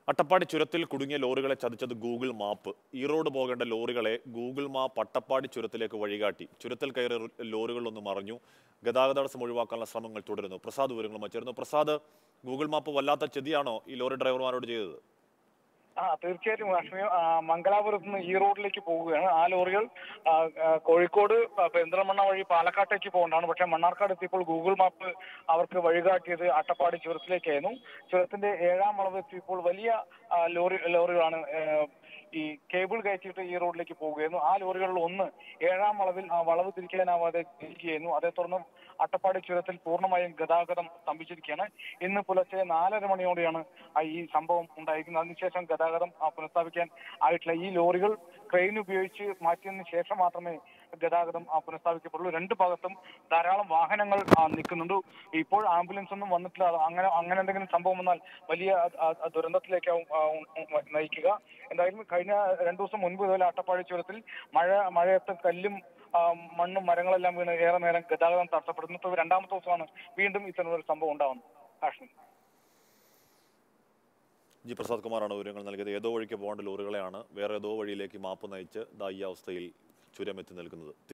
അട്ടപ്പാടി ചുരത്തിൽ കുടുങ്ങിയ ലോറികളെ ചതിച്ചത് Google map Erode പോകേണ്ട ലോറികളെ ഗൂഗിൾ മാപ്പ് അട്ടപ്പാടി ചുരത്തിലേക്ക് വഴികാട്ടി ചുരത്തിൽ കയറിയ ലോറികളൊന്ന് മറിഞ്ഞു ഗതാഗത തടസ്സം ഒഴിവാക്കാനുള്ള ശ്രമങ്ങൾ തുടരുന്നു പ്രസാദ് വിവരങ്ങളുമായി ചേർന്നു പ്രസാദ് ഗൂഗിൾ മാപ്പ് വല്ലാത്ത ചതിയാണോ ഈ ലോറി ഡ്രൈവർമാരോട് ചെയ്തത് ആ തീർച്ചയായിട്ടും കാശ്മീർ ആ, മംഗലാപുരത്ത് നിന്ന് ഈ റോഡിലേക്ക് പോവുകയാണ് ആ ലോറികൾ ആ, ആ, കോഴിക്കോട് ആ, പെരിന്തൽമണ്ണ വഴി പാലക്കാട്ടേക്ക് പോകേണ്ടതാണ് പക്ഷേ മണ്ണാർക്കാട് എത്തിയപ്പോൾ ഗൂഗിൾ മാപ്പ് അവർക്ക് വഴികാട്ടിയത് അട്ടപ്പാടി ചുരത്തിലേക്കായിരുന്നു ചുരത്തിന്റെ ഏഴാം വളവ് എത്തിയപ്പോൾ വലിയ ആ, ലോറി ലോറികളാണ് ആ, ഈ കേബിൾ കയറ്റിയിട്ട് ഈ റോഡിലേക്ക് പോവുകയായിരുന്നു ആ ലോറികളിൽ ഒന്ന് ഏഴാം വളവിൽ ആ വളവ് തിരിക്കാനാവാതെ തിരിക്കുകയായിരുന്നു അതേ തുടർന്ന് അട്ടപ്പാടി ചുരത്തിൽ പൂർണ്ണമായും ഗതാഗതം സ്തംഭിച്ചിരിക്കുകയാണ് ഇന്ന് പുലർച്ചെ നാലര മണിയോടെയാണ് ആ ഈ സംഭവം ഉണ്ടായിരിക്കുന്നത് അതിനുശേഷം ഗതാഗതം ആ, പുനഃസ്ഥാപിക്കാൻ ആയിട്ടില്ല ഈ ലോറികൾ ക്രെയിൻ ഉപയോഗിച്ച് മാറ്റിയതിനു ശേഷം മാത്രമേ ഗതാഗതം ആ, പുനഃസ്ഥാപിക്കപ്പെടുള്ളൂ രണ്ട് ഭാഗത്തും ധാരാളം വാഹനങ്ങൾ ആ, നിൽക്കുന്നുണ്ട് ഇപ്പോൾ ആംബുലൻസ് ഒന്നും വന്നിട്ടില്ല അത് അങ്ങനെ അങ്ങനെ എന്തെങ്കിലും സംഭവം വന്നാൽ വലിയ ആ, ആ, ദുരന്തത്തിലേക്കാവും ആ, ഉം, ഉം, നയിക്കുക എന്തായാലും കഴിഞ്ഞ രണ്ടു ദിവസം മുൻപ് ഇതുപോലെ അട്ടപ്പാടി ചുരത്തിൽ മഴ മഴയത്ത് കല്ലും ആ, മണ്ണും മരങ്ങളെല്ലാം വീണ് ഏറെ നേരം ഗതാഗതം തടസ്സപ്പെടുന്നു ഇപ്പോൾ രണ്ടാമത്തെ ദിവസമാണ് വീണ്ടും ഇത്തരമൊരു സംഭവം ഉണ്ടാവുന്നത് കാശ്മീർ ജി പ്രസാദ് കുമാറാണ് വിവരങ്ങൾ നൽകിയത് ഏതോ വഴിക്ക് പോകേണ്ട ലോറികളെയാണ് വേറെ ഏതോ വഴിയിലേക്ക് മാപ്പ് നയിച്ച് ദാ ഈ അവസ്ഥയിൽ ചുരം എത്തി നിൽക്കുന്നത്